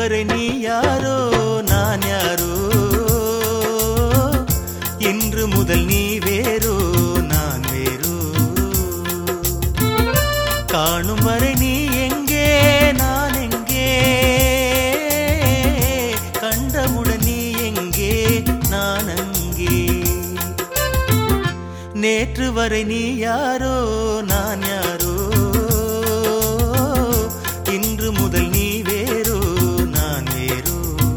வரை நீ யாரோ நான் யாரோ இன்று முதல் நீ வேறோ நான் வேறோ காணும் வரை நீ எங்கே நான் எங்கே கண்டவுடன் நீ எங்கே நான் அங்கே நேற்று வரை நீ யாரோ நான் யாரோ இன்று முதல் நீ வேறோ நான் வேறோ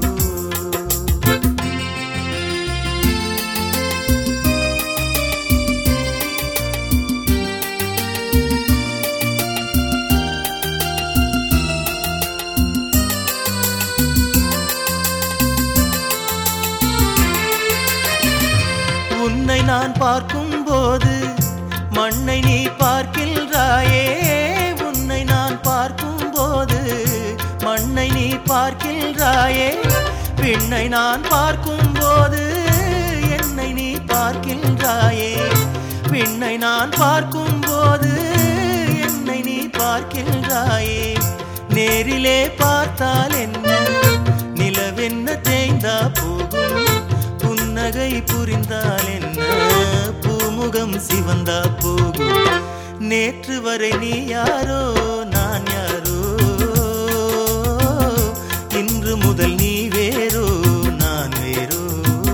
உன்னை நான் பார்க்கும் போது மண்ணை நீ பார்க்கின்றாயே உன்னை நான் பார்க்கும் போது மண்ணை நீ பார்க்கின்றாயே விண்ணை நான் பார்க்கும் போது என்னை நீ பார்க்கின்றாயே விண்ணை நான் பார்க்கும் போது என்னை நீ பார்க்கின்றாயே நேரிலே பார்த்தால் என்ன நிலவென்ன தேய்ந்தா போகும் புன்னகை புரிந்தால் என்ன பூமுகம் சிவந்தா போகும் நேற்று வரை நீ யாரோ நான் யாரோ இன்று முதல் நீ வேறோ நான் வேறோ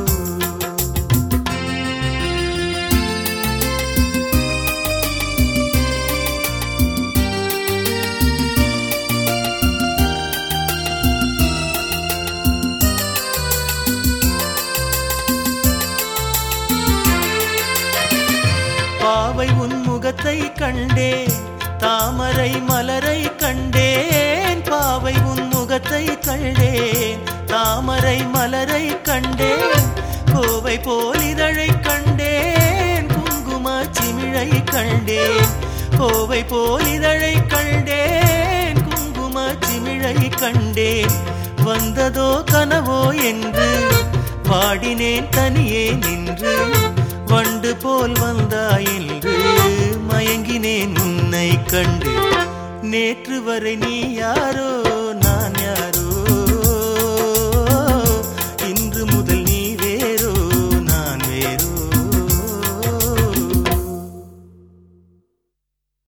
பாவை உன் முகத்தை கண்டேன் தாமரை மலரை கண்டேன் பாவை உன் முகத்தை கண்டேன் தாமரை மலரை கண்டேன் கோவை போல் இதழை கண்டேன் குங்கும சிமிழை கண்டேன் கோவை போல் இதழை கண்டேன் குங்கும சிமிழை கண்டேன் வந்ததோ கனவோ என்று பாடினேன் தனியே நின்று வண்டு போல் வந்தாய் என்று மயங்கினேன் உன்னை கண்டு நேற்று வரை நீ யாரோ